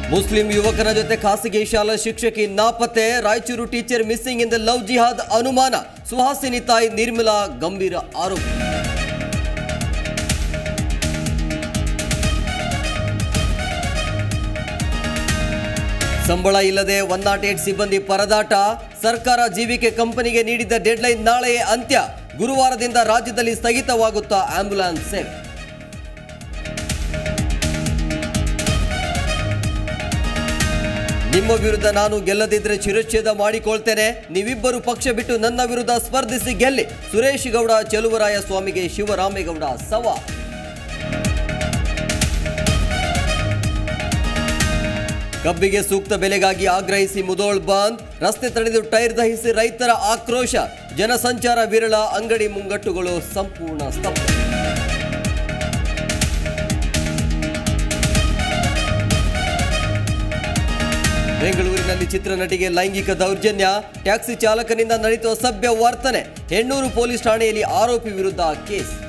Muslim ಯುವಕನ ಜೊತೆ ಖಾಸಗಿ ಶಾಲಾ ಶಿಕ್ಷಕಿ ನಾಪತ್ತೆ Raichur teacher missing in the love jihad ಅನುಮಾನ ಸುಹಾಸಿನಿ ತಾಯಿ ನಿರ್ಮಲಾ ಗಂಭೀರ ಆರೋಪ ಸಂಬಳ ಇಲ್ಲದೆ ಒನ್ ನಾಟ್ ಏಟ್ ಸಿಬ್ಬಂದಿ ಪರದಾಟ ಸರ್ಕಾರ ಜೀವಿಕೆ ಕಂಪನಿಗೆ ನೀಡಿದ್ದ ಡೆಡ್ಲೈನ್ ನಾಳೆಯೇ ಅಂತ್ಯ ಗುರುವಾರದಿಂದ ರಾಜ್ಯದಲ್ಲಿ ಸ್ಥಗಿತವಾಗುತ್ತಾ ಆಂಬ್ಯುಲೆನ್ಸ್ ಸೇವೆ ನಿಮ್ಮ ವಿರುದ್ಧ ನಾನು ಗೆಲ್ಲದಿದ್ರೆ ಶಿರಚ್ಛೇದ ಮಾಡಿಕೊಳ್ತೇನೆ ನೀವಿಬ್ಬರು ಪಕ್ಷ ಬಿಟ್ಟು ನನ್ನ ವಿರುದ್ಧ ಸ್ಪರ್ಧಿಸಿ ಗೆಲ್ಲಿ ಸುರೇಶ್ ಗೌಡ ಚೆಲುವರಾಯ ಸ್ವಾಮಿಗೆ ಶಿವರಾಮೇಗೌಡ ಸವಾಲ್ ಕಬ್ಬಿಗೆ ಸೂಕ್ತ ಬೆಲೆಗಾಗಿ ಆಗ್ರಹಿಸಿ ಮುದೋಳ್ ಬಂದ್ ರಸ್ತೆ ತಡೆದು ಟೈರ್ ದಹಿಸಿ ರೈತರ ಆಕ್ರೋಶ ಜನಸಂಚಾರ ವಿರಳ ಅಂಗಡಿ ಮುಂಗಟ್ಟುಗಳು ಸಂಪೂರ್ಣ ಸ್ತಬ್ಧ ಬೆಂಗಳೂರಿನಲ್ಲಿ ಚಿತ್ರನಟಿಗೆ ಲೈಂಗಿಕ ದೌರ್ಜನ್ಯ ಟ್ಯಾಕ್ಸಿ ಚಾಲಕನಿಂದ ನಡೆಯುವ ಸಭ್ಯ ವರ್ತನೆ ಹೆಣ್ಣೂರು ಪೊಲೀಸ್ ಠಾಣೆಯಲ್ಲಿ ಆರೋಪಿ ವಿರುದ್ಧ ಕೇಸ್